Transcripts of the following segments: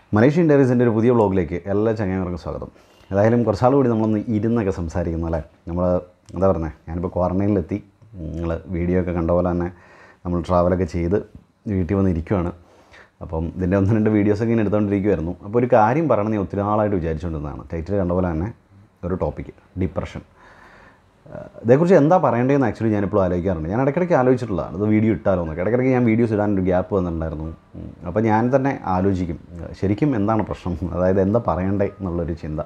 Malaysian ഡയറീസിൻ്റെ ഒരു പുതിയ വ്ളോഗിലേക്ക് എല്ലാ ചങ്ങായിമാർക്കും സ്വാഗതം ഏതായാലും കുറച്ചാൾ കൂടി നമ്മളൊന്ന് ഇരുന്നൊക്കെ സംസാരിക്കുന്നു അല്ലേ നമ്മൾ എന്താ പറയുന്നത് ഞാനിപ്പോൾ ക്വാറൻറ്റൈനിലെത്തി നിങ്ങൾ വീഡിയോ ഒക്കെ കണ്ട പോലെ തന്നെ നമ്മൾ ട്രാവലൊക്കെ ചെയ്ത് വീട്ടിൽ വന്ന് ഇരിക്കുവാണ് അപ്പം ഇതിൻ്റെ ഒന്ന് രണ്ട് വീഡിയോസൊക്കെ ഇങ്ങനെ എടുത്തുകൊണ്ടിരിക്കുമായിരുന്നു അപ്പോൾ ഒരു കാര്യം പറയണമെന്ന് ഞാൻ ഒത്തിരി നാളായിട്ട് വിചാരിച്ചുകൊണ്ടിരുന്നതാണ് ടൈറ്റിൽ കണ്ട പോലെ തന്നെ ഒരു ടോപ്പിക്ക് ഡിപ്രഷൻ ഇതേക്കുറിച്ച് എന്താ പറയേണ്ടതെന്ന് ആക്ച്വലി ഞാനിപ്പോൾ ആലോചിക്കാറുണ്ട് ഞാൻ ഇടയ്ക്കിടയ്ക്ക് ആലോചിച്ചിട്ടുള്ളതാണ് അത് വീഡിയോ ഇട്ടാലോ എന്നൊക്കെ ഇടയ്ക്കിടയ്ക്ക് ഞാൻ വീഡിയോസ് ഇടാനൊരു ഗ്യാപ്പ് വന്നിട്ടുണ്ടായിരുന്നു ഉം. അപ്പോൾ ഞാൻ തന്നെ ആലോചിക്കും ശരിക്കും എന്താണ് പ്രശ്നം അതായത് എന്താ പറയണ്ടേ എന്നുള്ളൊരു ചിന്ത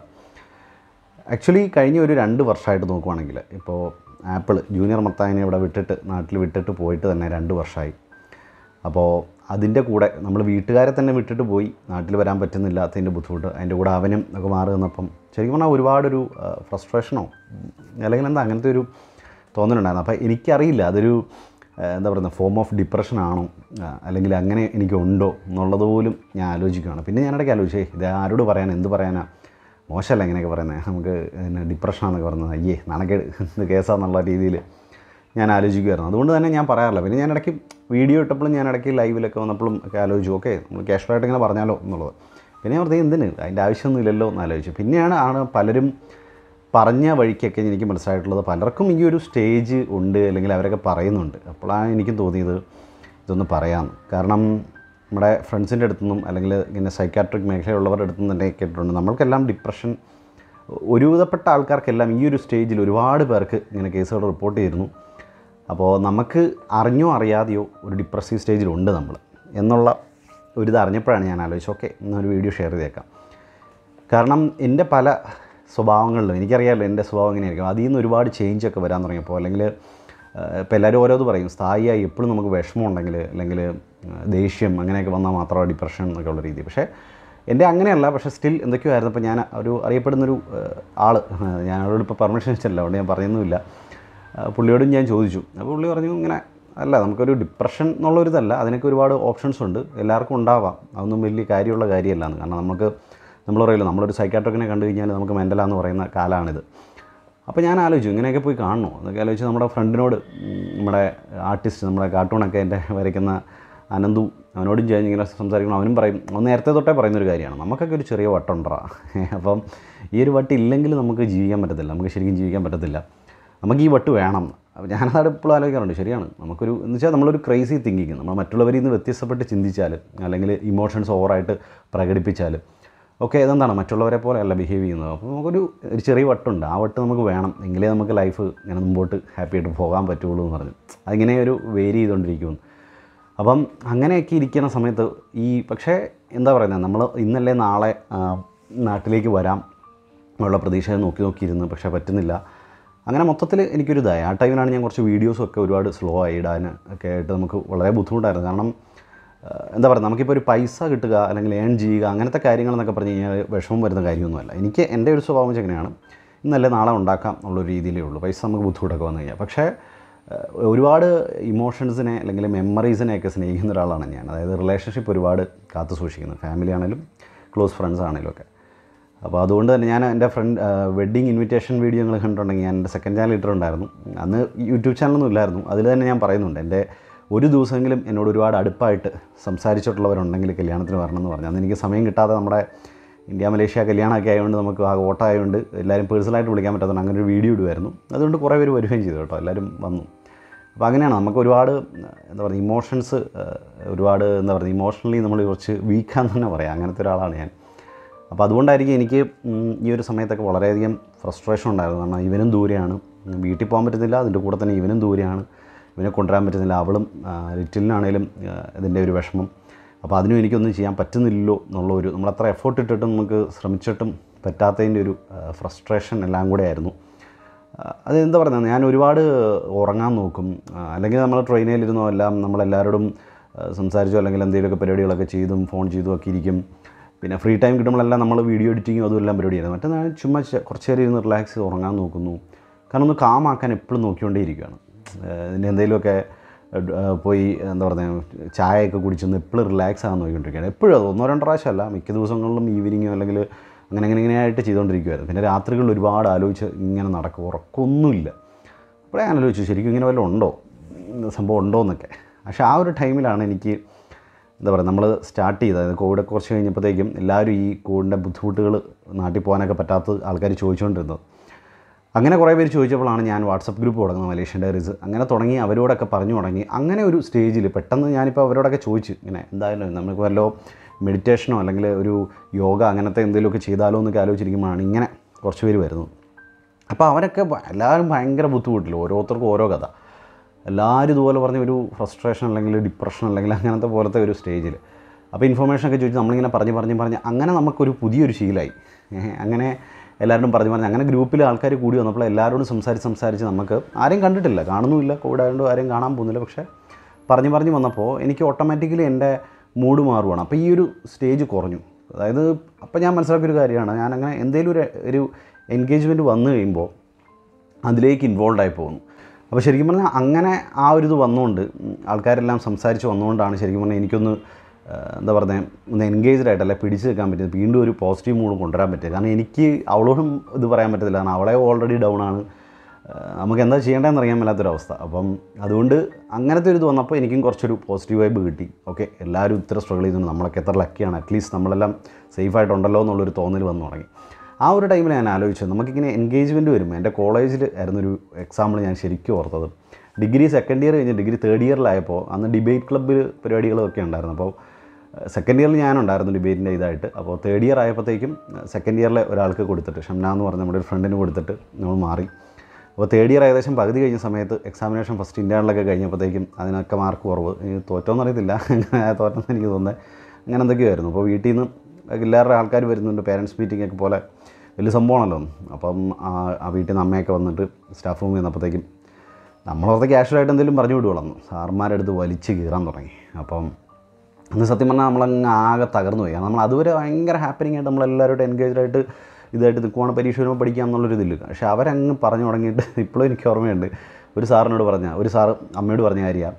ആക്ച്വലി കഴിഞ്ഞ ഒരു രണ്ട് വർഷമായിട്ട് നോക്കുവാണെങ്കിൽ ഇപ്പോൾ ആപ്പിൾ ജൂനിയർ മത്തായിനെ ഇവിടെ വിട്ടിട്ട് നാട്ടിൽ വിട്ടിട്ട് പോയിട്ട് തന്നെ രണ്ട് വർഷമായി അപ്പോൾ അതിൻ്റെ കൂടെ നമ്മൾ വീട്ടുകാരെ തന്നെ വിട്ടിട്ട് പോയി നാട്ടിൽ വരാൻ പറ്റുന്നില്ലാത്തതിൻ്റെ ബുദ്ധിമുട്ട് അതിൻ്റെ കൂടെ അവനും ഒക്കെ മാറി നിന്നപ്പം ശരിക്കും പറഞ്ഞാൽ ഒരുപാടൊരു ഫ്രസ്ട്രേഷനോ അല്ലെങ്കിൽ എന്താ അങ്ങനത്തെ ഒരു തോന്നലുണ്ടായിരുന്നു അപ്പോൾ എനിക്കറിയില്ല അതൊരു ആ, എന്താ പറയുന്നത് ഫോം ഓഫ് ഡിപ്രഷൻ ആണോ ആ, അല്ലെങ്കിൽ അങ്ങനെ എനിക്കുണ്ടോ എന്നുള്ളത് പോലും ഞാൻ ആലോചിക്കുകയാണ് പിന്നെ ഞാനിടയ്ക്ക് ആലോചിച്ചേ ഇത് ആരോട് പറയാൻ എന്ത് പറയാനാ മോശമല്ല ഇങ്ങനെയൊക്കെ പറയുന്നത് നമുക്ക് പിന്നെ ഡിപ്രഷനാണെന്നൊക്കെ പറയുന്നത് അയ്യേ നാണക്കേട് ഇത് കേസാന്നുള്ള രീതിയിൽ ഞാൻ ആലോചിക്കുമായിരുന്നു അതുകൊണ്ട് തന്നെ ഞാൻ പറയാറില്ല പിന്നെ ഞാൻ ഇടയ്ക്ക് വീഡിയോ ഇട്ടപ്പോഴും ഞാൻ ഇടയ്ക്ക് ലൈവിലൊക്കെ വന്നപ്പോഴും ഒക്കെ ആലോചിച്ചു ഓക്കെ നമ്മൾ ക്യാഷ്വലായിട്ട് ഇങ്ങനെ പറഞ്ഞാലോ എന്നുള്ളത് പിന്നെ ഞാൻ പറഞ്ഞു എന്തിന് അതിൻ്റെ ആവശ്യമൊന്നുമില്ലല്ലോ എന്ന് ആലോചിച്ചു പിന്നെയാണ് ആണ് പലരും പറഞ്ഞ വഴിക്കൊക്കെ എനിക്ക് മനസ്സിലായിട്ടുള്ളത് പലർക്കും ഈ ഒരു സ്റ്റേജ് ഉണ്ട് അല്ലെങ്കിൽ അവരൊക്കെ പറയുന്നുണ്ട് അപ്പോഴാണ് എനിക്കും തോന്നിയത് ഇതൊന്ന് പറയാമെന്ന് കാരണം നമ്മുടെ ഫ്രണ്ട്സിൻ്റെ അടുത്തുനിന്നും അല്ലെങ്കിൽ ഇങ്ങനെ സൈക്കാട്രിക് മേഖലയുള്ളവരുടെ അടുത്തുനിന്ന് തന്നെ കേട്ടിട്ടുണ്ട് നമ്മൾക്കെല്ലാം ഡിപ്രഷൻ ഒരുവിധപ്പെട്ട ആൾക്കാർക്കെല്ലാം ഈ ഒരു സ്റ്റേജിൽ ഒരുപാട് പേർക്ക് ഇങ്ങനെ കേസുകൾ റിപ്പോർട്ട് ചെയ്തിരുന്നു അപ്പോൾ നമുക്ക് അറിഞ്ഞോ അറിയാതെയോ ഒരു ഡിപ്രസീവ് സ്റ്റേജിലുണ്ട് നമ്മൾ എന്നുള്ള ഒരു ഇത് അറിഞ്ഞപ്പോഴാണ് ഞാൻ ആലോചിച്ചത് ഓക്കെ എന്നൊരു വീഡിയോ ഷെയർ ചെയ്തേക്കാം കാരണം എൻ്റെ പല സ്വഭാവങ്ങളിലും എനിക്കറിയാമല്ലോ എൻ്റെ സ്വഭാവം എങ്ങനെയായിരിക്കും അതിൽ നിന്ന് ഒരുപാട് ചേഞ്ച് ഒക്കെ വരാൻ തുടങ്ങിയപ്പോൾ അല്ലെങ്കിൽ ഇപ്പോൾ എല്ലാവരും ഓരോന്ന് പറയും സ്ഥായിയായി എപ്പോഴും നമുക്ക് വിഷമം ഉണ്ടെങ്കിൽ അല്ലെങ്കിൽ ദേഷ്യം അങ്ങനെയൊക്കെ വന്നാൽ മാത്രമേ ഡിപ്രഷൻ എന്നൊക്കെ ഉള്ള രീതി പക്ഷേ എൻ്റെ അങ്ങനെയല്ല പക്ഷേ സ്റ്റിൽ എന്തൊക്കെയോ ആയിരുന്നു അപ്പോൾ ഞാൻ ഒരു അറിയപ്പെടുന്നൊരു ആൾ ഞാൻ അവരോട് ഇപ്പോൾ പെർമിഷൻ വെച്ചല്ല അതുകൊണ്ട് ഞാൻ പറയുന്നുമില്ല ആ, പുള്ളിയോടും ഞാൻ ചോദിച്ചു അപ്പോൾ പുള്ളി പറഞ്ഞു ഇങ്ങനെ അല്ല നമുക്കൊരു ഡിപ്രഷൻ എന്നുള്ളൊരിതല്ല അതിനൊക്കെ ഒരുപാട് ഓപ്ഷൻസ് ഉണ്ട് എല്ലാവർക്കും ഉണ്ടാവാം അതൊന്നും വലിയ കാര്യമുള്ള കാര്യമല്ലാന്ന് കാരണം നമുക്ക് നമ്മൾ പറയില്ല നമ്മളൊരു സൈക്കാട്രിക്കിനെ കണ്ടു കഴിഞ്ഞാൽ നമുക്ക് മെൻ്റലാന്ന് പറയുന്ന കാലമാണിത് അപ്പോൾ ഞാൻ ആലോചിച്ചു ഇങ്ങനെയൊക്കെ പോയി കാണണോ എന്നൊക്കെ ആലോചിച്ച് നമ്മുടെ ഫ്രണ്ടിനോട് ഉം, നമ്മുടെ ആർട്ടിസ്റ്റ് നമ്മുടെ കാർട്ടൂണൊക്കെ എൻ്റെ വരയ്ക്കുന്ന അനന്തു അവനോടും ഞാൻ ഇങ്ങനെ സംസാരിക്കണം അവനും പറയും അവൻ നേരത്തെ തൊട്ടേ പറയുന്നൊരു കാര്യമാണ് നമുക്കൊക്കെ ഒരു ചെറിയ വട്ടുണ്ടാ അപ്പം ഈ ഒരു വട്ട് ഇല്ലെങ്കിൽ നമുക്ക് ജീവിക്കാൻ പറ്റത്തില്ല നമുക്ക് ശരിക്കും ജീവിക്കാൻ പറ്റത്തില്ല നമുക്ക് ഈ വട്ട് വേണം അപ്പോൾ ഞാനത് എപ്പോഴും ആലോചിക്കാറുണ്ട് ശരിയാണ് നമുക്കൊരു എന്ന് വെച്ചാൽ നമ്മളൊരു ക്രൈസി തിങ്കിങ് നമ്മൾ മറ്റുള്ളവരിൽ നിന്ന് വ്യത്യസ്തപ്പെട്ട് ചിന്തിച്ചാൽ അല്ലെങ്കിൽ ഇമോഷൻസ് ഓവറായിട്ട് പ്രകടിപ്പിച്ചാൽ ഓക്കെ ഇതെന്താണ് മറ്റുള്ളവരെ പോലെയല്ല ബിഹേവ് ചെയ്യുന്നത് അപ്പോൾ നമുക്കൊരു ഒരു ചെറിയ വട്ടുണ്ട് ആ വട്ട് നമുക്ക് വേണം എങ്കിലേ നമുക്ക് ലൈഫ് ഇങ്ങനെ മുമ്പോട്ട് ഹാപ്പി ആയിട്ട് പോകാൻ പറ്റുള്ളൂ എന്ന് പറഞ്ഞു അതിങ്ങനെ ഒരു വേരി ചെയ്തുകൊണ്ടിരിക്കുന്നു അപ്പം അങ്ങനെയൊക്കെ ഇരിക്കുന്ന സമയത്ത് ഈ പക്ഷേ എന്താ പറയുന്നത് നമ്മൾ ഇന്നല്ലേ നാളെ ആ, നാട്ടിലേക്ക് വരാം ഉള്ള പ്രതീക്ഷ നോക്കി നോക്കിയിരുന്നു പക്ഷേ പറ്റുന്നില്ല അങ്ങനെ മൊത്തത്തിൽ എനിക്കൊരു ഇതായി ആ ടൈമിലാണ് ഞാൻ കുറച്ച് വീഡിയോസും ഒക്കെ ഒരുപാട് സ്ലോ ആയി ഇടാൻ ഒക്കെ ആയിട്ട് നമുക്ക് വളരെ ബുദ്ധിമുട്ടായിരുന്നു കാരണം ആ, എന്താ പറയുക നമുക്കിപ്പോൾ ഒരു പൈസ കിട്ടുക അല്ലെങ്കിൽ ഏൺ ചെയ്യുക അങ്ങനത്തെ കാര്യങ്ങളെന്നൊക്കെ പറഞ്ഞു കഴിഞ്ഞാൽ വിഷമം വരുന്ന കാര്യമൊന്നുമല്ല എനിക്ക് എൻ്റെ ഒരു സ്വഭാവം വെച്ച് എങ്ങനെയാണ് ഇന്നല്ലേ നാളെ ഉണ്ടാക്കാം എന്നുള്ളൊരു രീതിയിലേ ഉള്ളൂ പൈസ നമുക്ക് ബുദ്ധിമുട്ടൊക്കെ വന്നു കഴിഞ്ഞാൽ പക്ഷേ ഏഹ്, ഒരുപാട് ഇമോഷൻസിനെ അല്ലെങ്കിൽ മെമ്മറീസിനെയൊക്കെ സ്നേഹിക്കുന്ന ഒരാളാണ് ഞാൻ അതായത് റിലേഷൻഷിപ്പ് ഒരുപാട് കാത്തു സൂക്ഷിക്കുന്നത് ഫാമിലി ആണെങ്കിലും ക്ലോസ് ഫ്രണ്ട്സ് ആണെങ്കിലും ഒക്കെ അപ്പോൾ അതുകൊണ്ട് തന്നെ ഞാൻ എൻ്റെ ഫ്രണ്ട് വെഡ്ഡിങ് ഇൻവിറ്റേഷൻ വീഡിയോ നിങ്ങൾ കണ്ടിട്ടുണ്ടെങ്കിൽ ഞാൻ എൻ്റെ സെക്കൻഡ് ചാനൽ ഇട്ടിട്ടുണ്ടായിരുന്നു അന്ന് യൂട്യൂബ് ചാനലൊന്നും ഇല്ലായിരുന്നു അതിൽ തന്നെ ഞാൻ പറയുന്നുണ്ട് എൻ്റെ ഒരു ദിവസമെങ്കിലും എന്നോട് ഒരുപാട് അടുപ്പായിട്ട് സംസാരിച്ചിട്ടുള്ളവരുണ്ടെങ്കിൽ കല്യാണത്തിന് വരണം എന്ന് പറഞ്ഞു അന്ന് എനിക്ക് സമയം കിട്ടാതെ നമ്മുടെ ഇന്ത്യ മലേഷ്യ കല്യാണമൊക്കെ ആയതുകൊണ്ട് നമുക്ക് ആ ഓട്ടമായതുകൊണ്ട് എല്ലാവരും പേഴ്സണലായിട്ട് വിളിക്കാൻ പറ്റാത്തതുകൊണ്ട് അങ്ങനെ ഒരു വീഡിയോ ഇടുമായിരുന്നു അതുകൊണ്ട് കുറേ പേര് വരികയും ചെയ്തു കേട്ടോ എല്ലാവരും വന്നു അപ്പോൾ അങ്ങനെയാണ് നമുക്ക് ഒരുപാട് എന്താ പറയുക ഇമോഷൻസ് ഒരുപാട് എന്താ പറയുക ഇമോഷണലി നമ്മൾ കുറച്ച് വീക്കാന്ന് തന്നെ പറയാം അങ്ങനത്തെ ഒരാളാണ് ഞാൻ അപ്പോൾ അതുകൊണ്ടായിരിക്കും എനിക്ക് ഉം, ഈ ഒരു സമയത്തൊക്കെ വളരെയധികം ഫ്രസ്ട്രേഷൻ ഉണ്ടായിരുന്നു കാരണം ഇവനും ദൂരെയാണ് ഉം, വീട്ടിൽ പോകാൻ പറ്റുന്നില്ല അതിൻ്റെ കൂടെ തന്നെ ഇവനും ദൂരെയാണ് ഇവനെ കൊണ്ടുവരാൻ പറ്റുന്നില്ല അവളും ആ, ലിറ്റിലിനാണേലും ആ, ഇതിൻ്റെ ഒരു വിഷമം അപ്പോൾ അതിനും എനിക്കൊന്നും ചെയ്യാൻ പറ്റുന്നില്ലല്ലോ എന്നുള്ള ഒരു നമ്മളത്ര എഫേർട്ട് ഇട്ടിട്ടും നമുക്ക് ശ്രമിച്ചിട്ടും പറ്റാത്തതിൻ്റെ ഒരു ഫ്രസ്ട്രേഷൻ എല്ലാം കൂടെ ആയിരുന്നു ആ, അത് എന്താ പറയുന്നത് ഞാൻ ഒരുപാട് ഉറങ്ങാൻ നോക്കും ആ, അല്ലെങ്കിൽ നമ്മൾ ട്രെയിനിലിരുന്നോ എല്ലാം നമ്മളെല്ലാവരോടും ആ, സംസാരിച്ചോ അല്ലെങ്കിൽ എന്തെങ്കിലുമൊക്കെ പരിപാടികളൊക്കെ ചെയ്തും ഫോൺ ചെയ്തും ഒക്കെ ഇരിക്കും പിന്നെ ഫ്രീ ടൈം കിട്ടുമ്പോഴെല്ലാം നമ്മൾ വീഡിയോ എഡിറ്റിങ്ങും അതും എല്ലാം പരിപാടിയായിരുന്നു മറ്റേ ഞാൻ ചുമ്മാ ചെ- കുറച്ച് നേരം ഇരുന്ന് റിലാക്സ് ചെയ്ത് ഉറങ്ങാൻ നോക്കുന്നു കാരണം ഒന്ന് കാമാക്കാൻ എപ്പോഴും നോക്കിക്കൊണ്ടേ ഇരിക്കുകയാണ് ഇതിൻ്റെ എന്തെങ്കിലുമൊക്കെ ആ, പോയി എന്താ പറയുക ചായയൊക്കെ കുടിച്ചൊന്ന് എപ്പോഴും റിലാക്സ് ആകാൻ നോക്കിക്കൊണ്ടിരിക്കുകയാണ് എപ്പോഴും അത് ഒന്നോ രണ്ടോ പ്രാവശ്യമല്ല മിക്ക ദിവസങ്ങളിലും ഈവനിങ്ങോ അല്ലെങ്കിൽ അങ്ങനെ അങ്ങനെ ഇങ്ങനെയായിട്ട് ചെയ്തുകൊണ്ടിരിക്കുമായിരുന്നു പിന്നെ രാത്രികളിൽ ഒരുപാട് ആലോചിച്ച് ഇങ്ങനെ നടക്കും ഉറക്കമൊന്നുമില്ല അപ്പോഴേ ഞാൻ ആലോചിച്ചു ശരിക്കും ഇങ്ങനെ വല്ലതും ഉണ്ടോ ഉം, സംഭവം ഉണ്ടോ എന്നൊക്കെ പക്ഷേ ആ ഒരു ടൈമിലാണ് എനിക്ക് എന്താ പറയുക നമ്മൾ സ്റ്റാർട്ട് ചെയ്ത് അതായത് കോവിഡൊക്കെ കുറച്ച് കഴിഞ്ഞപ്പോഴത്തേക്കും എല്ലാവരും ഈ കോവിഡിൻ്റെ ബുദ്ധിമുട്ടുകൾ നാട്ടിൽ പോകാനൊക്കെ പറ്റാത്ത ആൾക്കാർ ചോദിച്ചുകൊണ്ടിരുന്നത് അങ്ങനെ കുറേ പേര് ചോദിച്ചപ്പോഴാണ് ഞാൻ വാട്സപ്പ് ഗ്രൂപ്പ് തുടങ്ങുന്നത് മലേഷ്യൻ ഡയറീസ് അങ്ങനെ തുടങ്ങി അവരോടൊക്കെ പറഞ്ഞു തുടങ്ങി അങ്ങനെ ഒരു സ്റ്റേജിൽ പെട്ടെന്ന് ഞാനിപ്പോൾ അവരോടൊക്കെ ചോദിച്ചു ഇങ്ങനെ എന്തായാലും നമുക്ക് വല്ലോ മെഡിറ്റേഷനോ അല്ലെങ്കിൽ ഒരു യോഗ അങ്ങനത്തെ എന്തെങ്കിലുമൊക്കെ ചെയ്താലോ എന്നൊക്കെ ആലോചിച്ചിരിക്കുമ്പോഴാണ് ഇങ്ങനെ കുറച്ച് പേര് വരുന്നത് അപ്പോൾ അവരൊക്കെ ഭ- എല്ലാവരും ഭയങ്കര ബുദ്ധിമുട്ടില്ല ഓരോരുത്തർക്കും ഓരോ കഥ എല്ലാവരും ഇതുപോലെ പറഞ്ഞ ഒരു ഫ്രസ്ട്രേഷൻ അല്ലെങ്കിൽ ഡിപ്രഷൻ അല്ലെങ്കിൽ അങ്ങനത്തെ പോലത്തെ ഒരു സ്റ്റേജിൽ അപ്പോൾ ഇൻഫർമേഷൻ ഒക്കെ ചോദിച്ച് നമ്മളിങ്ങനെ പറഞ്ഞ് പറഞ്ഞ് പറഞ്ഞ് അങ്ങനെ നമുക്കൊരു പുതിയൊരു ശീലമായി ഏഹ് അങ്ങനെ എല്ലാവരും പറഞ്ഞ് പറഞ്ഞ് അങ്ങനെ ഗ്രൂപ്പിൽ ആൾക്കാർ കൂടി വന്നപ്പോൾ എല്ലാവരോടും സംസാരിച്ച് സംസാരിച്ച് നമുക്ക് ആരെയും കണ്ടിട്ടില്ല കാണുന്നുമില്ല കോവിഡ് ആയതുകൊണ്ട് ആരെയും കാണാൻ പോകുന്നില്ല പക്ഷേ പറഞ്ഞ് പറഞ്ഞ് വന്നപ്പോൾ എനിക്ക് ഓട്ടോമാറ്റിക്കലി എൻ്റെ മൂഡ് മാറുവാണ് അപ്പോൾ ഈ ഒരു സ്റ്റേജ് കുറഞ്ഞു അതായത് അപ്പോൾ ഞാൻ മനസ്സിലാക്കിയൊരു കാര്യമാണ് ഞാൻ അങ്ങനെ എന്തെങ്കിലും ഒരു ഒരു എൻഗേജ്മെൻറ്റ് വന്നു കഴിയുമ്പോൾ അതിലേക്ക് ഇൻവോൾവ് ആയി പോകുന്നു അപ്പോൾ ശരിക്കും പറഞ്ഞാൽ അങ്ങനെ ആ ഒരു ഇത് വന്നുകൊണ്ട് ഉം, ആൾക്കാരെല്ലാം സംസാരിച്ച് വന്നുകൊണ്ടാണ് ശരിക്കും പറഞ്ഞാൽ എനിക്കൊന്ന് ആ, എന്താ പറയുന്നത് ഒന്ന് എൻഗേജ്ഡ് ആയിട്ടല്ല പിടിച്ച് നിൽക്കാൻ പറ്റിയത് വീണ്ടും ഒരു പോസിറ്റീവ് മൂഡ് കൊണ്ടുവരാൻ പറ്റിയത് കാരണം എനിക്ക് അവളോടും ഇത് പറയാൻ പറ്റത്തില്ല കാരണം അവളെ ഓൾറെഡി ഡൗൺ ആണ് ആ, നമുക്ക് എന്താ ചെയ്യേണ്ടതെന്ന് അറിയാൻ മേലാത്തൊരവസ്ഥ അപ്പം അതുകൊണ്ട് അങ്ങനത്തെ ഒരു ഇത് വന്നപ്പോൾ എനിക്കും കുറച്ചൊരു പോസിറ്റീവ് വൈബ് കിട്ടി ഓക്കെ എല്ലാവരും ഇത്ര സ്ട്രഗിൾ ചെയ്യുന്നുണ്ട് നമ്മളൊക്കെ എത്ര ലക്കിയാണ് അറ്റ്ലീസ്റ്റ് നമ്മളെല്ലാം സേഫായിട്ടുണ്ടല്ലോ എന്നുള്ളൊരു തോന്നൽ വന്നു തുടങ്ങി ആ ഒരു ടൈമിൽ ഞാൻ ആലോചിച്ചത് നമുക്കിങ്ങനെ എൻഗേജ്മെൻറ്റ് വരും എൻ്റെ കോളേജിൽ ആയിരുന്നൊരു എക്സാമ്പിൾ ഞാൻ ശരിക്കും ഓർത്തത് ഡിഗ്രി സെക്കൻഡ് ഇയർ കഴിഞ്ഞ് ഡിഗ്രി തേർഡ് ഇയറിലായപ്പോൾ അന്ന് ഡിബേറ്റ് ക്ലബ്ബിൽ പരിപാടികളൊക്കെ ഉണ്ടായിരുന്നു അപ്പോൾ സെക്കൻഡ് ഇയറിൽ ഞാനുണ്ടായിരുന്നു ഡിബേറ്റിൻ്റെ ഇതായിട്ട് അപ്പോൾ തേർഡ് ഇയർ ആയപ്പോഴത്തേക്കും സെക്കൻഡ് ഇയറിലെ ഒരാൾക്ക് കൊടുത്തിട്ട് ഷംന എന്ന് പറഞ്ഞ നമ്മുടെ ഒരു ഫ്രണ്ടിന് കൊടുത്തിട്ട് നമ്മൾ മാറി അപ്പോൾ തേർഡ് ഇയർ ഏകദേശം പകുതി കഴിഞ്ഞ സമയത്ത് എക്സാമിനേഷൻ ഫസ്റ്റ് ഇൻറ്റേണലൊക്കെ കഴിഞ്ഞപ്പോഴത്തേക്കും അതിനൊക്കെ മാർക്ക് കുറവ് ഈ തോറ്റോന്ന് അറിയത്തില്ല തോറ്റെന്ന് എനിക്ക് തോന്നുന്നത് അങ്ങനെ എന്തൊക്കെയോ ആയിരുന്നു അപ്പോൾ വീട്ടിൽ നിന്ന് എല്ലാവരുടെ ആൾക്കാർ വരുന്നുണ്ട് പേരൻസ് മീറ്റിംഗ് ഒക്കെ പോലെ വലിയ സംഭവമാണല്ലോ അപ്പം ആ ആ വീട്ടിൽ നിന്ന് അമ്മയൊക്കെ വന്നിട്ട് സ്റ്റാഫ് റൂമിൽ നിന്നപ്പോഴത്തേക്കും നമ്മളോർത്ത് ക്യാഷ്വലായിട്ട് എന്തെങ്കിലും പറഞ്ഞു വിടുവളന്നു സാറന്മാരുടെ അടുത്ത് വലിച്ച് കീറാൻ തുടങ്ങി അപ്പം അന്ന് സത്യം പറഞ്ഞാൽ നമ്മളങ്ങ് ആകെ തകർന്നു പോയി കാരണം നമ്മൾ അതുവരെ ഭയങ്കര ഹാപ്പനിങ് ആയിട്ട് നമ്മളെല്ലാവരും എൻഗേജ്ഡ് ആയിട്ട് ഇതായിട്ട് നിൽക്കുവാണ് പരീക്ഷ വരുമ്പോൾ പഠിക്കാം എന്നുള്ളൊരു ഇതില്ല പക്ഷേ അവരങ്ങ് പറഞ്ഞു തുടങ്ങിയിട്ട് ഇപ്പോഴും എനിക്ക് ഓർമ്മയുണ്ട് ഒരു സാറിനോട് പറഞ്ഞ ഒരു സാറ് അമ്മയോട് പറഞ്ഞ കാര്യമാണ്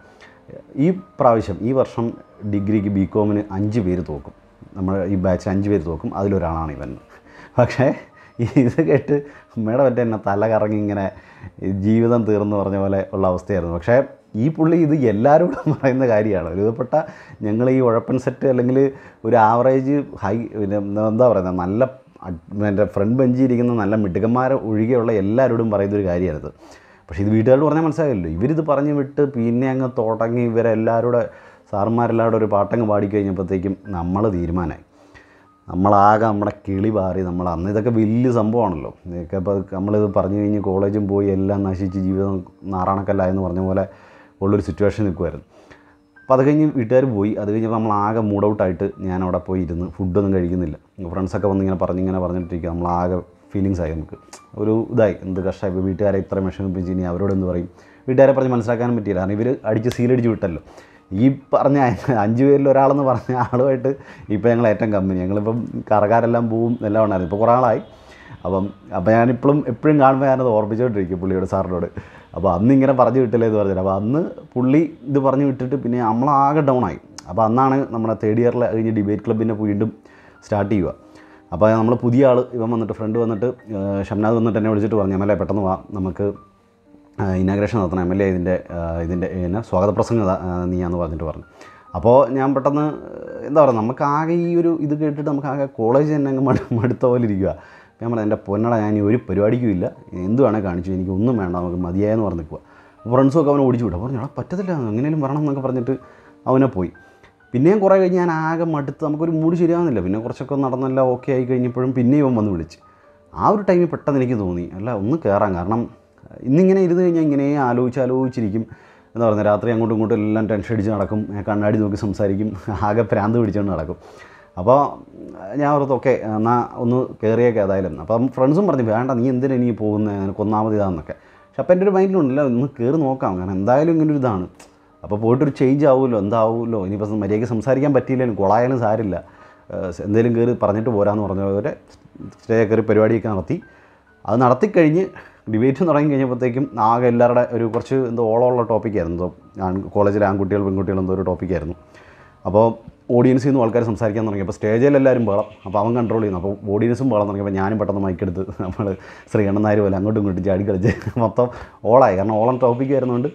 ഈ പ്രാവശ്യം ഈ വർഷം ഡിഗ്രിക്ക് ബി കോമിന് അഞ്ച് പേര് തോക്കും നമ്മൾ ഈ ബാച്ചിൽ അഞ്ച് പേര് തോക്കും അതിലൊരാളാണ് ഇവൻ പക്ഷേ ഈ ഇത് കേട്ട് അമ്മയുടെ മറ്റേ എന്നെ തല കറങ്ങി ഇങ്ങനെ ജീവിതം തീർന്നു പറഞ്ഞ പോലെ ഉള്ള അവസ്ഥയായിരുന്നു പക്ഷേ ഈ പുള്ളി ഇത് എല്ലാവരോടും പറയുന്ന കാര്യമാണ് ഒരു വിധപ്പെട്ട ഞങ്ങൾ ഈ ഉഴപ്പൻ സെറ്റ് അല്ലെങ്കിൽ ഒരു ആവറേജ് ഹൈ പിന്നെ എന്താ പറയുന്നത് നല്ല അഡ്- എൻ്റെ ഫ്രണ്ട് ബെഞ്ചിൽ ഇരിക്കുന്ന നല്ല മിടുക്കന്മാർ ഒഴികെയുള്ള എല്ലാവരോടും പറയുന്ന ഒരു കാര്യമാണിത് പക്ഷേ ഇത് വീട്ടുകാരോട് പറഞ്ഞാൽ മനസ്സിലായല്ലോ ഇവരിത് പറഞ്ഞു വിട്ട് പിന്നെ അങ്ങ് തുടങ്ങി ഇവരെല്ലാവരുടെ സാറന്മാരെല്ലാവരും ഒരു പാട്ടങ്ങ് പാടിക്കഴിഞ്ഞപ്പോഴത്തേക്കും നമ്മൾ തീരുമാനമായി നമ്മളാകെ നമ്മുടെ കിളി പാറി നമ്മൾ അന്ന് ഇതൊക്കെ വലിയ സംഭവമാണല്ലോ ഇതൊക്കെ ഇപ്പോൾ നമ്മളിത് പറഞ്ഞു കഴിഞ്ഞ് കോളേജും പോയി എല്ലാം നശിച്ച് ജീവിതം നാറാണക്കല്ല എന്ന് പറഞ്ഞ പോലെ ഉള്ളൊരു സിറ്റുവേഷൻ നിൽക്കുമായിരുന്നു അപ്പോൾ അത് കഴിഞ്ഞ് വീട്ടുകാർ പോയി അത് കഴിഞ്ഞപ്പോൾ നമ്മൾ ആകെ മൂഡ് ഔട്ടായിട്ട് ഞാൻ അവിടെ പോയി ഇരുന്ന് ഫുഡൊന്നും കഴിക്കുന്നില്ല ഫ്രണ്ട്സൊക്കെ വന്ന് ഇങ്ങനെ പറഞ്ഞിങ്ങനെ പറഞ്ഞിട്ടിരിക്കുക നമ്മളാകെ ഫീലിങ്സ് ആയി നമുക്ക് ഒരു ഇതായി എന്ത് കഷ്ടമായി ഇപ്പോൾ വീട്ടുകാരെ ഇത്ര വിഷമിപ്പിച്ച് ഇനി അവരോട് എന്ത് പറയും വീട്ടുകാരെ പറഞ്ഞ് മനസ്സിലാക്കാനും പറ്റിയില്ല കാരണം ഇവർ അടിച്ച് സീലടിച്ച് വിട്ടല്ലോ ഈ പറഞ്ഞ അഞ്ച് പേരിൽ ഒരാളെന്ന് പറഞ്ഞ ആളുമായിട്ട് ഇപ്പോൾ ഞങ്ങൾ ഏറ്റവും കമ്പനി ഞങ്ങളിപ്പം കറകാരെല്ലാം പോവും എല്ലാം ഉണ്ടായിരുന്നു ഇപ്പോൾ കുറേ ആളായി അപ്പം അപ്പോൾ ഞാനിപ്പോഴും എപ്പോഴും കാണുമ്പോൾ ഞാനത് ഓർമ്മിച്ചുകൊണ്ടിരിക്കും പുള്ളിയോട് സാറിനോട് അപ്പോൾ അന്ന് ഇങ്ങനെ പറഞ്ഞു വിട്ടില്ലേ എന്ന് പറഞ്ഞിട്ട് അപ്പോൾ അന്ന് പുള്ളി ഇത് പറഞ്ഞു വിട്ടിട്ട് പിന്നെ നമ്മളാകെ ഡൗൺ ആയി അപ്പോൾ അന്നാണ് നമ്മുടെ തേർഡ് ഇയറിൽ കഴിഞ്ഞ് ഡിബേറ്റ് ക്ലബിനെ വീണ്ടും സ്റ്റാർട്ട് ചെയ്യുക അപ്പോൾ നമ്മൾ പുതിയ ആൾ ഇവൻ വന്നിട്ട് ഫ്രണ്ട് വന്നിട്ട് ഏഹ് ഷംനാദ് വന്നിട്ട് എന്നെ വിളിച്ചിട്ട് പറഞ്ഞു എം എൽ എ പെട്ടെന്ന് വാ നമുക്ക് ഇനാഗ്രേഷൻ നടത്തണം എം എൽ എ ഇതിൻ്റെ ഇതിൻ്റെ പിന്നെ സ്വാഗത പ്രസംഗം ഇതാ, ആ, നീയാന്ന് പറഞ്ഞിട്ട് പറഞ്ഞു അപ്പോൾ ഞാൻ പെട്ടെന്ന് ഏഹ്, എന്താ പറയുക നമുക്ക് ആകെ ഈ ഒരു ഇത് കേട്ടിട്ട് നമുക്ക് ആകെ കോളേജ് തന്നെ അങ്ങ് മടു മടുത്ത പോലെ ഇരിക്കുക ഞാൻ പറഞ്ഞു എൻ്റെ പൊന്നട ഞാൻ ഈ ഒരു പരിപാടിക്കും ഇല്ല എന്ത് വേണേൽ കാണിച്ചു എനിക്ക് ഒന്നും വേണ്ട നമുക്ക് മതിയായെന്ന് പറഞ്ഞ് നിൽക്കുക ഫ്രണ്ട്സൊക്കെ അവനെ ഓടിച്ചു വിട്ടു പറഞ്ഞു എടാ പറ്റത്തില്ല എങ്ങനെയും വരണം എന്നൊക്കെ പറഞ്ഞിട്ട് അവനെ പോയി പിന്നെയും കുറേ കഴിഞ്ഞ് ഞാൻ ആകെ മടുത്ത് നമുക്കൊരു മൂഡ് ശരിയാവുന്നില്ല പിന്നെ കുറച്ചൊക്കെ നടന്നെല്ലാം ഓക്കെ ആയി കഴിഞ്ഞപ്പോഴും പിന്നെയും ഇവൻ വന്ന് വിളിച്ച് ആ ഒരു ടൈമിൽ പെട്ടെന്ന് എനിക്ക് തോന്നി അല്ല ഒന്ന് കയറാം കാരണം ഇന്നിങ്ങനെ ഇരുന്ന് കഴിഞ്ഞാൽ ഇങ്ങനെ ആലോചിച്ച് ആലോചിച്ചിരിക്കും എന്താ പറയുക രാത്രി അങ്ങോട്ടും ഇങ്ങോട്ടും എല്ലാം ടെൻഷൻ അടിച്ച് നടക്കും കണ്ണാടി നോക്കി സംസാരിക്കും ആകെ പ്രാന്ത് പിടിച്ചുകൊണ്ട് നടക്കും അപ്പോൾ ഞാൻ ഓർത്ത് ഓക്കെ എന്നാൽ ഒന്ന് കയറിയേക്കെ ഏതായാലും അപ്പം ഫ്രണ്ട്സും പറഞ്ഞു വേണ്ട നീ എന്തിനാ നീ പോകുന്നത് നിനക്ക് ഒന്നാമത് ഇതാന്നൊക്കെ പക്ഷെ അപ്പം എൻ്റെ ഒരു മൈൻഡിലുണ്ടല്ല ഒന്ന് കയറി നോക്കാം കാരണം എന്തായാലും ഇങ്ങനെ ഒരു ഇതാണ് അപ്പോൾ പോയിട്ടൊരു ചേഞ്ച് ആവുമല്ലോ എന്താവുമല്ലോ ഇനിയിപ്പോൾ മര്യാദയ്ക്ക് സംസാരിക്കാൻ പറ്റിയില്ലെങ്കിലും കൊളായാലും സാരില്ല ഏഹ് എന്തെങ്കിലും കയറി പറഞ്ഞിട്ട് പോരാന്ന് പറഞ്ഞ പോലെ സ്റ്റേ കയറി പരിപാടിയൊക്കെ നടത്തി അത് നടത്തിക്കഴിഞ്ഞ് ഡിബേറ്റ് തുടങ്ങി കഴിഞ്ഞപ്പോഴത്തേക്കും ആകെ എല്ലാവരുടെ ഒരു കുറച്ച് എന്തോ ഓളമുള്ള ടോപ്പിക്കായിരുന്നു എന്തോ ആൺ കോളേജിലെ ആൺകുട്ടികൾ പെൺകുട്ടികൾ എന്തോ ഒരു ടോപ്പിക്കായിരുന്നു അപ്പോൾ ഓഡിയൻസിൽ നിന്ന് ആൾക്കാർ സംസാരിക്കാൻ തുടങ്ങി അപ്പോൾ സ്റ്റേജിൽ എല്ലാവരും ബഹളം അപ്പോൾ അവൻ കൺട്രോൾ ചെയ്യുന്നു അപ്പോൾ ഓഡിയൻസും ബഹളം തുടങ്ങിയപ്പോൾ ഞാനും പെട്ടെന്ന് മൈക്കെടുത്ത് നമ്മൾ ശ്രീകണ്ഠൻ നായർ പോലെ അങ്ങോട്ടും ഇങ്ങോട്ടും ചാടി കളിച്ച് മൊത്തം ഓളായി കാരണം ഓളം ടോപ്പിക് വരുന്നതുകൊണ്ട്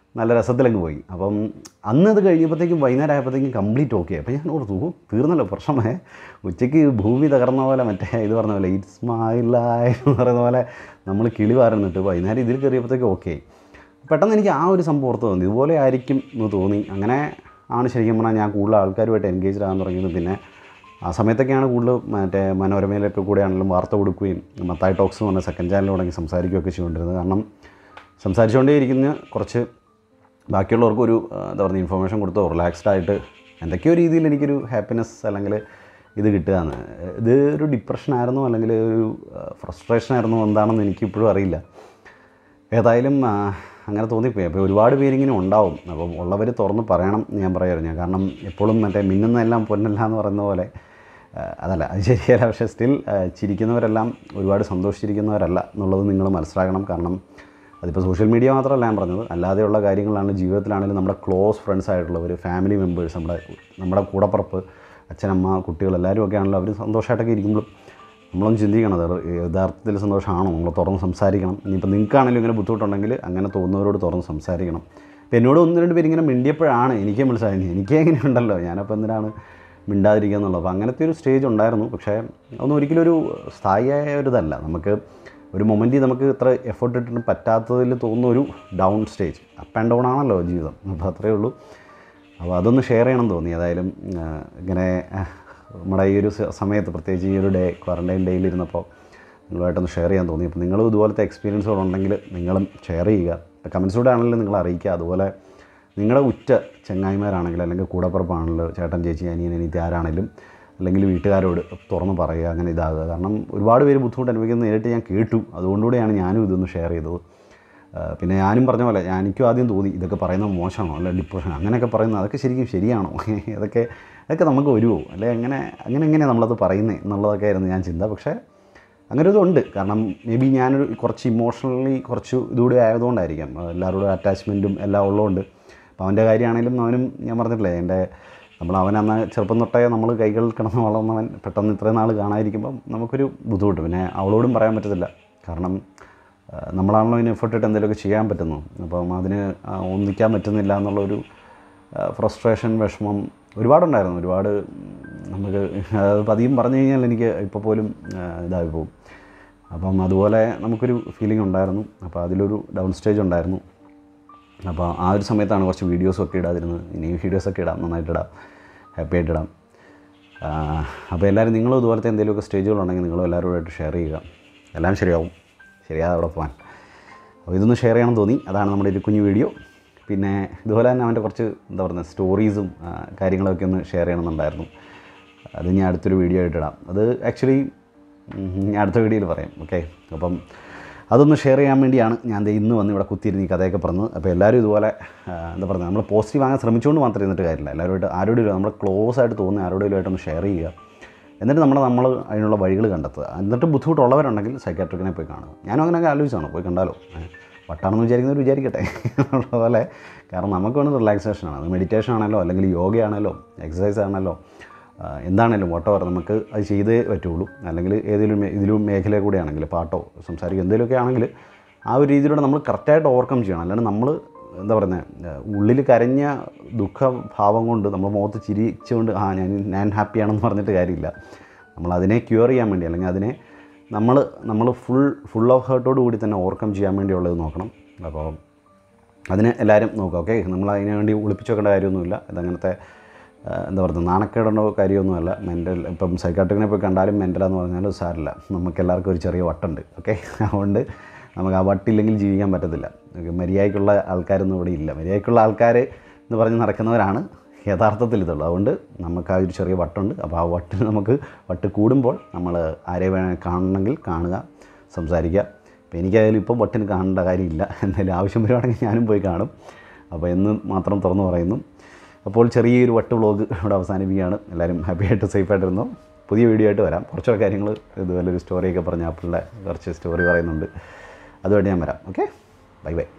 നല്ല രസത്തിലങ്ങ് പോയി അപ്പം അന്ന് അത് കഴിഞ്ഞപ്പോഴത്തേക്കും വൈകുന്നേരം ആയപ്പോഴത്തേക്കും കംപ്ലീറ്റ് ഓക്കെ അപ്പോൾ ഞാൻ ഓർത്തു "ഓ, തീർന്നല്ലോ പ്രശ്നമേ ഉച്ചയ്ക്ക് ഭൂമി തകർന്ന പോലെ മറ്റേ ഇത് പറഞ്ഞ പോലെ ഇറ്റ്സ് മൈ ലൈഫ് എന്ന് പറയുന്ന പോലെ നമ്മൾ കിളി വാരുന്നിട്ട് വൈകുന്നേരം ഇതിൽ കയറിയപ്പോഴത്തേക്കും ഓക്കെ പെട്ടെന്ന് എനിക്ക് ആ ഒരു സംഭവം ഓർത്ത് തോന്നി ഇതുപോലെ ആയിരിക്കും എന്ന് തോന്നി അങ്ങനെ ആണ് ശരിക്കും പറഞ്ഞാൽ ഞാൻ കൂടുതൽ ആൾക്കാരുമായിട്ട് എൻഗേജ്ഡ് ആകാൻ തുടങ്ങിയത് പിന്നെ ആ സമയത്തൊക്കെയാണ് കൂടുതൽ മറ്റേ മനോരമയിലൊക്കെ കൂടെയാണെങ്കിലും വാർത്ത കൊടുക്കുകയും മത്തായി ടോക്സ് എന്ന് പറഞ്ഞ സെക്കൻഡ് ചാനൽ തുടങ്ങി സംസാരിക്കുകയൊക്കെ ചെയ്തുകൊണ്ടിരുന്നത് കാരണം സംസാരിച്ചുകൊണ്ടേ ഇരിക്കുന്ന കുറച്ച് ബാക്കിയുള്ളവർക്ക് ഒരു ആ, എന്താ പറയുക ഇൻഫർമേഷൻ കൊടുത്തോ റിലാക്സ്ഡ് ആയിട്ട് എന്തൊക്കെയോ രീതിയിൽ എനിക്കൊരു ഹാപ്പിനെസ് അല്ലെങ്കിൽ ഇത് കിട്ടുകയാണ് ഇത് ഒരു ഡിപ്രഷൻ ആയിരുന്നോ അല്ലെങ്കിൽ ഒരു ഫ്രസ്ട്രേഷൻ ആയിരുന്നോ എന്താണെന്ന് എനിക്കിപ്പോഴും അറിയില്ല ഏതായാലും ആ, അങ്ങനെ തോന്നിപ്പോയി അപ്പോൾ ഒരുപാട് പേരിങ്ങനെ ഉണ്ടാവും അപ്പം ഉള്ളവർ തുറന്ന് പറയണം എന്ന് ഞാൻ പറയാറ് ഞാൻ കാരണം എപ്പോഴും മറ്റേ മിന്നുന്നതെല്ലാം പൊന്നല്ല എന്ന് പറയുന്ന പോലെ ആ, അതല്ല അത് ശരിയല്ല പക്ഷേ സ്റ്റിൽ ചിരിക്കുന്നവരെല്ലാം ഒരുപാട് സന്തോഷിച്ചിരിക്കുന്നവരല്ല എന്നുള്ളത് നിങ്ങൾ മനസ്സിലാക്കണം കാരണം അതിപ്പോൾ സോഷ്യൽ മീഡിയ മാത്രമല്ല ഞാൻ പറഞ്ഞത് അല്ലാതെയുള്ള കാര്യങ്ങളാണ് ജീവിതത്തിലാണെങ്കിലും നമ്മുടെ ക്ലോസ് ഫ്രണ്ട്സ് ആയിട്ടുള്ളവർ ഫാമിലി മെമ്പേഴ്സ് നമ്മുടെ നമ്മുടെ കൂടപ്പുറപ്പ് അച്ഛനമ്മ കുട്ടികൾ എല്ലാവരും ഒക്കെ ആണല്ലോ അവർ സന്തോഷമായിട്ടൊക്കെ ഇരിക്കുമ്പോൾ നമ്മളൊന്ന് ചിന്തിക്കണം അത് യഥാർത്ഥത്തിൽ സന്തോഷമാണോ നമ്മൾ തുറന്ന് സംസാരിക്കണം ഇനിയിപ്പോൾ നിങ്ങൾക്കാണെങ്കിലും ഇങ്ങനെ ബുദ്ധിമുട്ടുണ്ടെങ്കിൽ അങ്ങനെ തോന്നുന്നവരോട് തുറന്ന് സംസാരിക്കണം ഇപ്പം എന്നോട് ഒന്ന് രണ്ട് പേര് ഇങ്ങനെ മിണ്ടിയപ്പോഴാണ് എനിക്ക് മനസ്സിലായത് എനിക്ക് എങ്ങനെ ഉണ്ടല്ലോ ഞാനപ്പോൾ എന്തിനാണ് മിണ്ടാതിരിക്കുക എന്നുള്ളത് അപ്പോൾ അങ്ങനത്തെ ഒരു സ്റ്റേജ് ഉണ്ടായിരുന്നു പക്ഷേ അതൊന്നും ഒരിക്കലും ഒരു സ്ഥായിയായ ഒരു ഇതല്ല നമുക്ക് ഒരു മൊമെൻറ്റിൽ നമുക്ക് ഇത്ര എഫേർട്ട് ഇട്ടിട്ട് പറ്റാത്തതിൽ തോന്നുന്ന ഒരു down stage up and down ആണല്ലോ ജീവിതം അപ്പോൾ അത്രയേ ഉള്ളൂ അപ്പോൾ അതൊന്ന് ഷെയർ ചെയ്യണം തോന്നി ഏതായാലും ആ, ഇങ്ങനെ ആ, നമ്മുടെ ഈ ഒരു സ- സമയത്ത് പ്രത്യേകിച്ച് ഈ ഒരു ഡേ ക്വാറൻറ്റൈൻ ഡേയിൽ ഇരുന്നപ്പോൾ നിങ്ങളുമായിട്ടൊന്ന് ഷെയർ ചെയ്യാൻ തോന്നി അപ്പോൾ നിങ്ങളും ഇതുപോലത്തെ എക്സ്പീരിയൻസുകളുണ്ടെങ്കിൽ നിങ്ങളും ഷെയർ ചെയ്യുക ഇപ്പോൾ കമൻസിലൂടെ ആണെങ്കിലും നിങ്ങൾ അറിയിക്കുക അതുപോലെ നിങ്ങളുടെ ഉറ്റ ചങ്ങായിമാരാണെങ്കിൽ അല്ലെങ്കിൽ കൂടപ്പുറപ്പാണെങ്കിലും ചേട്ടൻ ചേച്ചി അനിയൻ അനിയത്തി ആരാണെങ്കിലും അല്ലെങ്കിൽ വീട്ടുകാരോട് തുറന്ന് പറയുക അങ്ങനെ ഇതാകുക കാരണം ഒരുപാട് പേര് ബുദ്ധിമുട്ട് അനുഭവിക്കുന്നത് നേരിട്ട് ഞാൻ കേട്ടു അതുകൊണ്ടുകൂടെയാണ് ഞാനും ഇതൊന്ന് ഷെയർ ചെയ്തത് ആ, പിന്നെ ഞാനും പറഞ്ഞ പോലെ ഞാൻ- എനിക്കും ആദ്യം തോന്നി ഇതൊക്കെ പറയുന്നത് മോശമാണോ അല്ല ഡിപ്രഷൻ അങ്ങനെയൊക്കെ പറയുന്നത് അതൊക്കെ ശരിക്കും ശരിയാണോ അതൊക്കെ അതൊക്കെ നമുക്ക് വരുമോ അല്ലെ അങ്ങനെ അങ്ങനെ എങ്ങനെയാണ് നമ്മളത് പറയുന്നത് എന്നുള്ളതൊക്കെ ആയിരുന്നു ഞാൻ ചിന്ത പക്ഷേ അങ്ങനെ ഒരു ഇതുണ്ട് കാരണം മേ ബി ഞാനൊരു കുറച്ച് ഇമോഷണലി കുറച്ച് ഇതുകൂടി ആയതുകൊണ്ടായിരിക്കാം എല്ലാവരോടും അറ്റാച്ച്മെൻറ്റും എല്ലാം ഉള്ളതുകൊണ്ട് അപ്പോൾ അവൻ്റെ കാര്യമാണെങ്കിലും അവനും ഞാൻ പറഞ്ഞിട്ടില്ലേ എൻ്റെ നമ്മൾ അവൻ അന്ന് ചെറുപ്പം തൊട്ടേ നമ്മൾ കൈകളിൽ കിടന്ന് വളർന്നവൻ പെട്ടെന്ന് ഇത്രയും നാൾ കാണാതിരിക്കുമ്പം നമുക്കൊരു ബുദ്ധിമുട്ട് പിന്നെ അവളോടും പറയാൻ പറ്റത്തില്ല കാരണം ആ, നമ്മളാണല്ലോ ഇതിന് എഫർട്ട് ഇട്ട് എന്തെങ്കിലുമൊക്കെ ചെയ്യാൻ പറ്റുന്നു അപ്പം അതിന് ആ, ഒന്നിക്കാൻ പറ്റുന്നില്ല എന്നുള്ളൊരു ഫ്രസ്ട്രേഷൻ വിഷമം ഒരുപാടുണ്ടായിരുന്നു ഒരുപാട് ഉം, നമുക്ക് അത് പതിയും പറഞ്ഞു കഴിഞ്ഞാൽ എനിക്ക് ഇപ്പോൾ പോലും ആ, ഇതായി പോകും അപ്പം അതുപോലെ നമുക്കൊരു ഫീലിംഗ് ഉണ്ടായിരുന്നു അപ്പോൾ അതിലൊരു ഡൗൺ സ്റ്റേജ് ഉണ്ടായിരുന്നു അപ്പോൾ ആ ഒരു സമയത്താണ് കുറച്ച് വീഡിയോസൊക്കെ ഇടാതിരുന്നത് ഇനി വീഡിയോസൊക്കെ ഇടാം നന്നായിട്ട് ഇടാം ഹാപ്പി ആയിട്ട് ഇടാം ആ, അപ്പോൾ എല്ലാവരും നിങ്ങളും ഇതുപോലത്തെ എന്തെങ്കിലുമൊക്കെ സ്റ്റേജുകളുണ്ടെങ്കിൽ നിങ്ങളും എല്ലാവരോടായിട്ട് ഷെയർ ചെയ്യുക എല്ലാം ശരിയാവും ശരിയാതെ അവിടെ പോകാൻ അപ്പോൾ ഇതൊന്ന് ഷെയർ ചെയ്യണം തോന്നി അതാണ് നമ്മുടെ ഒരു കുഞ്ഞു വീഡിയോ പിന്നെ ഇതുപോലെ തന്നെ അവൻ്റെ കുറച്ച് എന്താ പറയുക സ്റ്റോറീസും ആ, കാര്യങ്ങളൊക്കെ ഒന്ന് ഷെയർ ചെയ്യണമെന്നുണ്ടായിരുന്നു അത് ഞാൻ അടുത്തൊരു വീഡിയോ ആയിട്ട് ഇടാം അത് ആക്ച്വലി ഞാൻ അടുത്ത വീഡിയോയിൽ പറയാം ഓക്കെ അപ്പം അതൊന്ന് ഷെയർ ചെയ്യാൻ വേണ്ടിയാണ് ഞാൻ ദേ ഇന്ന് വന്ന് ഇവിടെ കുത്തിയിരുന്ന് ഈ കഥയൊക്കെ പറഞ്ഞത് അപ്പോൾ എല്ലാവരും ഇതുപോലെ ആ, എന്താ പറയുക നമ്മൾ പോസിറ്റീവ് ആകാൻ ശ്രമിച്ചുകൊണ്ട് മാത്രം ഇരുന്നിട്ട് കാര്യമില്ല എല്ലാവരുമായിട്ട് ആരോടും നമ്മൾ ക്ലോസ് ആയിട്ട് തോന്നുന്ന ആരോടെങ്കിലുമായിട്ടൊന്ന് ഷെയർ ചെയ്യുക എന്നിട്ട് നമ്മൾ നമ്മൾ അതിനുള്ള വഴികൾ കണ്ടെത്തുക എന്നിട്ട് ബുദ്ധിമുട്ടുള്ളവരുണ്ടെങ്കിൽ സൈക്കാട്രിക്കിനെ പോയി കാണുക ഞാനും അങ്ങനെയൊക്കെ ആലോചിച്ചാണ് പോയി കണ്ടാലോ ഏ, വട്ടാണെന്ന് വിചാരിക്കുന്നവർ വിചാരിക്കട്ടെ എന്നുള്ള പോലെ കാരണം നമുക്ക് വേണം റിലാക്സേഷനാണ് അത് മെഡിറ്റേഷൻ ആണല്ലോ അല്ലെങ്കിൽ യോഗയാണല്ലോ എക്സസൈസ് ആണല്ലോ ആ, എന്താണേലും വട്ടവർ നമുക്ക് അത് ചെയ്തേ പറ്റുള്ളൂ അല്ലെങ്കിൽ ഏതെങ്കിലും മേ- ഇതിലും മേഖല കൂടെ ആണെങ്കിൽ പാട്ടോ സംസാരിക്കുക എന്തെങ്കിലുമൊക്കെ ആണെങ്കിൽ ആ ഒരു രീതിയിലൂടെ നമ്മൾ കറക്റ്റായിട്ട് ഓവർകം ചെയ്യണം അല്ലാണ്ട് നമ്മൾ എന്താ പറയുന്നത് ഉള്ളിൽ കരഞ്ഞ ദുഃഖഭാവം കൊണ്ട് നമ്മൾ മുഖത്ത് ചിരിച്ചുകൊണ്ട് ആ ഞാൻ ഞാൻ ഹാപ്പിയാണെന്ന് പറഞ്ഞിട്ട് കാര്യമില്ല നമ്മൾ അതിനെ ക്യൂർ ചെയ്യാൻ വേണ്ടി അല്ലെങ്കിൽ അതിനെ നമ്മൾ നമ്മൾ ഫുൾ ഫുൾ ഓഫ് ഹേർട്ടോട് കൂടി തന്നെ ഓവർകം ചെയ്യാൻ വേണ്ടിയുള്ളത് നോക്കണം അപ്പോൾ അതിന് എല്ലാവരും നോക്കുക ഓക്കെ നമ്മൾ അതിന് വേണ്ടി ഒളിപ്പിച്ച് വെക്കേണ്ട കാര്യമൊന്നുമില്ല ഇതങ്ങനത്തെ ആ, എന്താ പറയുക നാണക്കേടേണ്ട കാര്യമൊന്നുമല്ല മെൻ്റൽ ഇപ്പം സൈക്കാട്രിക്കിനെ പോയി കണ്ടാലും മെൻ്റലാന്ന് പറഞ്ഞാലും സാരില്ല നമുക്ക് എല്ലാവർക്കും ഒരു ചെറിയ വട്ടുണ്ട് ഓക്കെ അതുകൊണ്ട് നമുക്ക് ആ വട്ടില്ലെങ്കിൽ ജീവിക്കാൻ പറ്റത്തില്ല ഓക്കെ മര്യാദയ്ക്കുള്ള ആൾക്കാരൊന്നും ഇവിടെ ഇല്ല മര്യാദയ്ക്കുള്ള ആൾക്കാർ എന്ന് പറഞ്ഞ് നടക്കുന്നവരാണ് യഥാർത്ഥത്തിൽ ഇതുള്ളത് അതുകൊണ്ട് നമുക്ക് ആ ഒരു ചെറിയ വട്ടുണ്ട് അപ്പോൾ ആ വട്ടിൽ നമുക്ക് വട്ട് കൂടുമ്പോൾ നമ്മൾ ആരെ വേണേൽ കാണണമെങ്കിൽ കാണുക സംസാരിക്കുക അപ്പോൾ എനിക്കായാലും ഇപ്പം വട്ടിന് കാണേണ്ട കാര്യമില്ല എന്തായാലും ആവശ്യം വരുവാണെങ്കിൽ ഞാനും പോയി കാണും അപ്പോൾ എന്ന് മാത്രം തുറന്നു പറയുന്നു അപ്പോൾ ചെറിയൊരു വട്ട് വ്ളോഗ് ഇവിടെ അവസാനിപ്പിക്കുകയാണ് എല്ലാവരും ഹാപ്പി ആയിട്ട് സേഫ് ആയിട്ടിരുന്നു പുതിയ വീഡിയോ ആയിട്ട് വരാം കുറച്ചൊക്കെ കാര്യങ്ങൾ ഇതുപോലെ ഒരു സ്റ്റോറിയൊക്കെ പറഞ്ഞ ആപ്പിളിലെ കുറച്ച് സ്റ്റോറി പറയുന്നുണ്ട് അതുമായിട്ട് ഞാൻ വരാം ഓക്കെ ബൈ ബൈ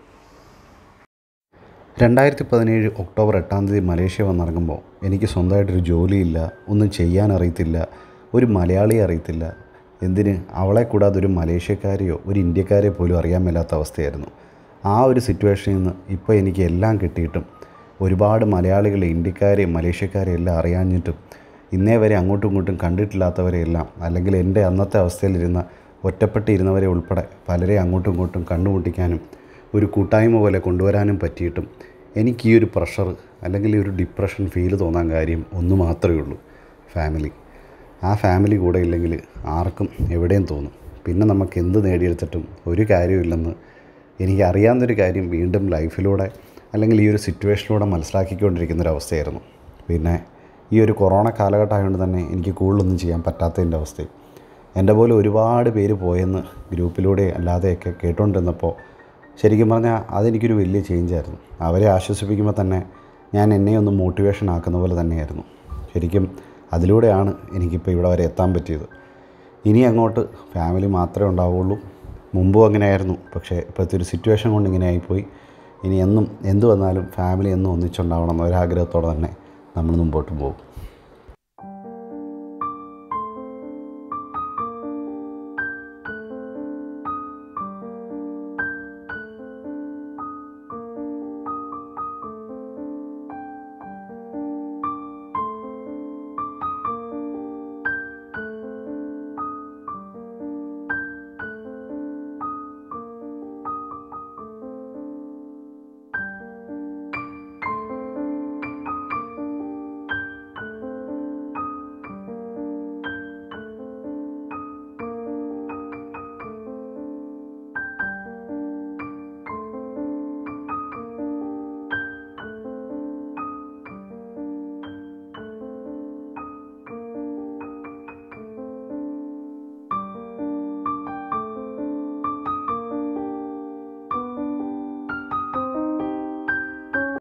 രണ്ടായിരത്തി പതിനേഴ് ഒക്ടോബർ എട്ടാം തീയതി മലേഷ്യ വന്നിറങ്ങുമ്പോൾ എനിക്ക് സ്വന്തമായിട്ടൊരു ജോലിയില്ല ഒന്നും ചെയ്യാൻ അറിയത്തില്ല ഒരു മലയാളിയെ അറിയത്തില്ല എന്തിന് അവളെ കൂടാതെ ഒരു മലേഷ്യക്കാരെയോ ഒരു ഇന്ത്യക്കാരെയോ പോലും അറിയാൻ മേലാത്ത അവസ്ഥയായിരുന്നു ആ ഒരു സിറ്റുവേഷനിൽ നിന്ന് ഇപ്പോൾ എനിക്ക് എല്ലാം കിട്ടിയിട്ടും ഒരുപാട് മലയാളികളെ ഇന്ത്യക്കാരെയും മലേഷ്യക്കാരെയും എല്ലാം അറിയാഞ്ഞിട്ടും ഇന്നേ വരെ അങ്ങോട്ടും ഇങ്ങോട്ടും കണ്ടിട്ടില്ലാത്തവരെയെല്ലാം അല്ലെങ്കിൽ എൻ്റെ അന്നത്തെ അവസ്ഥയിലിരുന്ന ഒറ്റപ്പെട്ടിരുന്നവരെ ഉൾപ്പെടെ പലരെ അങ്ങോട്ടും ഇങ്ങോട്ടും കണ്ടുമുട്ടിക്കാനും ഒരു കൂട്ടായ്മ പോലെ കൊണ്ടുവരാനും പറ്റിയിട്ടും എനിക്ക് ഈ ഒരു പ്രഷർ അല്ലെങ്കിൽ ഈ ഒരു ഡിപ്രഷൻ ഫീൽ തോന്നാൻ കാര്യം ഒന്ന് മാത്രമേ ഉള്ളൂ ഫാമിലി ആ ഫാമിലി കൂടെ ഇല്ലെങ്കിൽ ആർക്കും എവിടെയും തോന്നും പിന്നെ നമുക്ക് എന്ത് നേടിയെടുത്തിട്ടും ഒരു കാര്യമില്ലെന്ന് എനിക്ക് അറിയാവുന്നൊരു കാര്യം വീണ്ടും ലൈഫിലൂടെ അല്ലെങ്കിൽ ഈ ഒരു സിറ്റുവേഷനിലൂടെ മനസ്സിലാക്കിക്കൊണ്ടിരിക്കുന്ന ഒരു അവസ്ഥയായിരുന്നു പിന്നെ ഈ ഒരു കൊറോണ കാലഘട്ടം ആയതുകൊണ്ട് തന്നെ എനിക്ക് കൂടുതലൊന്നും ചെയ്യാൻ പറ്റാത്തതിൻ്റെ അവസ്ഥയും എൻ്റെ പോലെ ഒരുപാട് പേര് പോയെന്ന് ഗ്രൂപ്പിലൂടെ അല്ലാതെയൊക്കെ കേട്ടുകൊണ്ടിരുന്നപ്പോൾ ശരിക്കും പറഞ്ഞാൽ അതെനിക്കൊരു വലിയ ചേഞ്ചായിരുന്നു അവരെ ആശ്വസിപ്പിക്കുമ്പോൾ തന്നെ ഞാൻ എന്നെ ഒന്ന് മോട്ടിവേഷൻ ആക്കുന്ന പോലെ തന്നെയായിരുന്നു ശരിക്കും അതിലൂടെയാണ് എനിക്കിപ്പോൾ ഇവിടെ വരെ എത്താൻ പറ്റിയത് ഇനി അങ്ങോട്ട് ഫാമിലി മാത്രമേ ഉണ്ടാവുള്ളൂ മുമ്പും അങ്ങനെയായിരുന്നു പക്ഷേ ഇപ്പോഴത്തെ ഒരു സിറ്റുവേഷൻ കൊണ്ട് ഇങ്ങനെ ആയിപ്പോയി ഇനി എന്നും എന്ത് വന്നാലും ഫാമിലി എന്നും ഒന്നിച്ചുണ്ടാവണം എന്നൊരാഗ്രഹത്തോടെ തന്നെ നമ്മൾ മുമ്പോട്ട് പോകും